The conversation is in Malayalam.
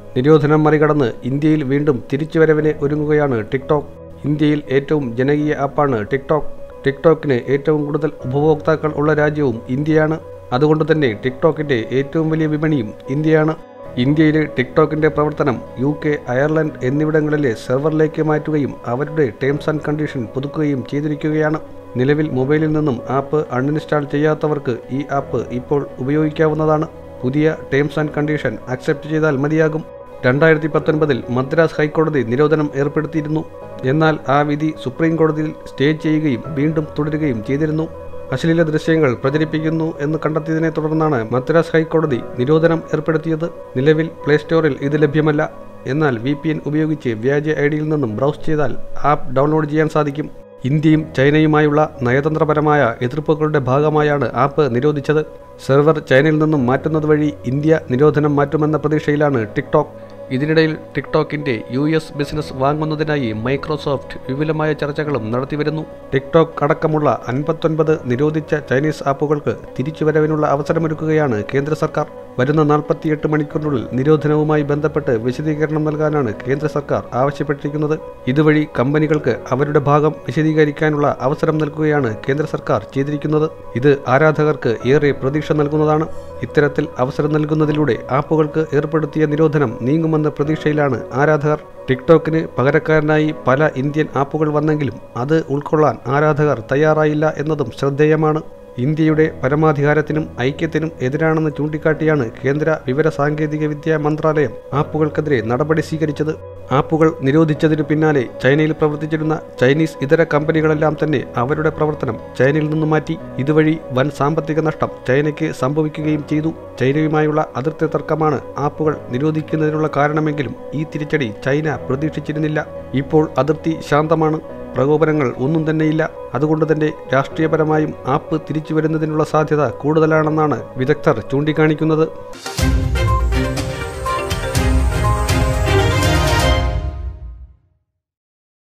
നിരോധനം മറികടന്ന് ഇന്ത്യയിൽ വീണ്ടും തിരിച്ചുവരവിന് ഒരുങ്ങുകയാണ് ടിക്ടോക്ക് ഇന്ത്യയിൽ ഏറ്റവും ജനകീയ ആപ്പാണ് ടിക്ടോക്ക് ടിക്ടോക്കിന് ഏറ്റവും കൂടുതൽ ഉപഭോക്താക്കൾ ഉള്ള രാജ്യവും ഇന്ത്യയാണ് അതുകൊണ്ട് തന്നെ ടിക്ടോക്കിന്റെ ഏറ്റവും വലിയ വിപണിയും ഇന്ത്യയാണ് ഇന്ത്യയിലെ ടിക്ടോക്കിന്റെ പ്രവർത്തനം യു കെ അയർലൻഡ് എന്നിവിടങ്ങളിലെ സെർവറിലേക്ക് മാറ്റുകയും അവരുടെ ടേംസ് ആൻഡ് കണ്ടീഷൻ പുതുക്കുകയും ചെയ്തിരിക്കുകയാണ് നിലവിൽ മൊബൈലിൽ നിന്നും ആപ്പ് അൺഇൻസ്റ്റാൾ ചെയ്യാത്തവർക്ക് ഈ ആപ്പ് ഇപ്പോൾ ഉപയോഗിക്കാവുന്നതാണ് പുതിയ ടേംസ് ആൻഡ് കണ്ടീഷൻ അക്സെപ്റ്റ് ചെയ്താൽ മതിയാകും രണ്ടായിരത്തി പത്തൊൻപതിൽ മദ്രാസ് ഹൈക്കോടതി നിരോധനം ഏർപ്പെടുത്തിയിരുന്നു എന്നാൽ ആ വിധി സുപ്രീം കോടതിയിൽ സ്റ്റേ ചെയ്യുകയും വീണ്ടും തുടരുകയും ചെയ്തിരുന്നു അശ്ലീല ദൃശ്യങ്ങൾ പ്രചരിപ്പിക്കുന്നു എന്ന് കണ്ടെത്തിയതിനെ തുടർന്നാണ് മദ്രാസ് ഹൈക്കോടതി നിരോധനം ഏർപ്പെടുത്തിയത് നിലവിൽ പ്ലേ സ്റ്റോറിൽ ഇത് ലഭ്യമല്ല എന്നാൽ വി പി എൻ ഉപയോഗിച്ച് വ്യാജ ഐ ഡിയിൽ നിന്നും ബ്രൗസ് ചെയ്താൽ ആപ്പ് ഡൗൺലോഡ് ചെയ്യാൻ സാധിക്കും ഇന്ത്യയും ചൈനയുമായുള്ള നയതന്ത്രപരമായ എതിർപ്പുകളുടെ ഭാഗമായാണ് ആപ്പ് നിരോധിച്ചത് സെർവർ ചൈനയിൽ നിന്നും മാറ്റുന്നത് വഴി ഇന്ത്യ നിരോധനം മാറ്റുമെന്ന പ്രതീക്ഷയിലാണ് ടിക്ടോക്ക് ഇതിനിടയിൽ ടിക്ടോക്കിന്റെ യു എസ് ബിസിനസ് വാങ്ങുന്നതിനായി മൈക്രോസോഫ്റ്റ് വിപുലമായ ചർച്ചകളും നടത്തിവരുന്നു ടിക്ടോക്ക് അടക്കമുള്ള അൻപത്തൊൻപത് നിരോധിച്ച ചൈനീസ് ആപ്പുകൾക്ക് തിരിച്ചുവരവിനുള്ള അവസരമൊരുക്കുകയാണ് കേന്ദ്ര സർക്കാർ വരുന്ന നാൽപ്പത്തിയെട്ട് മണിക്കൂറിനുള്ളിൽ നിരോധനവുമായി ബന്ധപ്പെട്ട് വിശദീകരണം നൽകാനാണ് കേന്ദ്ര സർക്കാർ ആവശ്യപ്പെട്ടിരിക്കുന്നത് ഇതുവഴി കമ്പനികൾക്ക് അവരുടെ ഭാഗം വിശദീകരിക്കാനുള്ള അവസരം നൽകുകയാണ് കേന്ദ്ര സർക്കാർ ചെയ്തിരിക്കുന്നത് ഇത് ആരാധകർക്ക് ഏറെ പ്രതീക്ഷ നൽകുന്നതാണ് ഇത്തരത്തിൽ അവസരം നൽകുന്നതിലൂടെ ആപ്പുകൾക്ക് ഏർപ്പെടുത്തിയ നിരോധനം നീങ്ങുമെന്ന പ്രതീക്ഷയിലാണ് ആരാധകർ ടിക്ടോക്കിന് പകരക്കാരനായി പല ഇന്ത്യൻ ആപ്പുകൾ വന്നെങ്കിലും അത് ഉൾക്കൊള്ളാൻ ആരാധകർ തയ്യാറായില്ല എന്നതും ശ്രദ്ധേയമാണ് ഇന്ത്യയുടെ പരമാധികാരത്തിനും ഐക്യത്തിനും എതിരാണെന്ന് ചൂണ്ടിക്കാട്ടിയാണ് കേന്ദ്ര വിവര സാങ്കേതിക വിദ്യാ മന്ത്രാലയം ആപ്പുകൾക്കെതിരെ നടപടി സ്വീകരിച്ചത് ആപ്പുകൾ നിരോധിച്ചതിനു പിന്നാലെ ചൈനയിൽ പ്രവർത്തിച്ചിരുന്ന ചൈനീസ് ഇതര കമ്പനികളെല്ലാം തന്നെ അവരുടെ പ്രവർത്തനം ചൈനയിൽ നിന്ന് മാറ്റി ഇതുവഴി വൻ സാമ്പത്തിക നഷ്ടം ചൈനയ്ക്ക് സംഭവിക്കുകയും ചെയ്തു ചൈനയുമായുള്ള അതിർത്തി തർക്കമാണ് ആപ്പുകൾ നിരോധിക്കുന്നതിനുള്ള കാരണമെങ്കിലും ഈ തിരിച്ചടി ചൈന പ്രതീക്ഷിച്ചിരുന്നില്ല ഇപ്പോൾ അതിർത്തി ശാന്തമാണ് പ്രകോപനങ്ങൾ ഒന്നും തന്നെയില്ല അതുകൊണ്ട് തന്നെ രാഷ്ട്രീയപരമായും ആപ്പ് തിരിച്ചു വരുന്നതിനുള്ള സാധ്യത കൂടുതലാണെന്നാണ് വിദഗ്ധർ ചൂണ്ടിക്കാണിക്കുന്നത്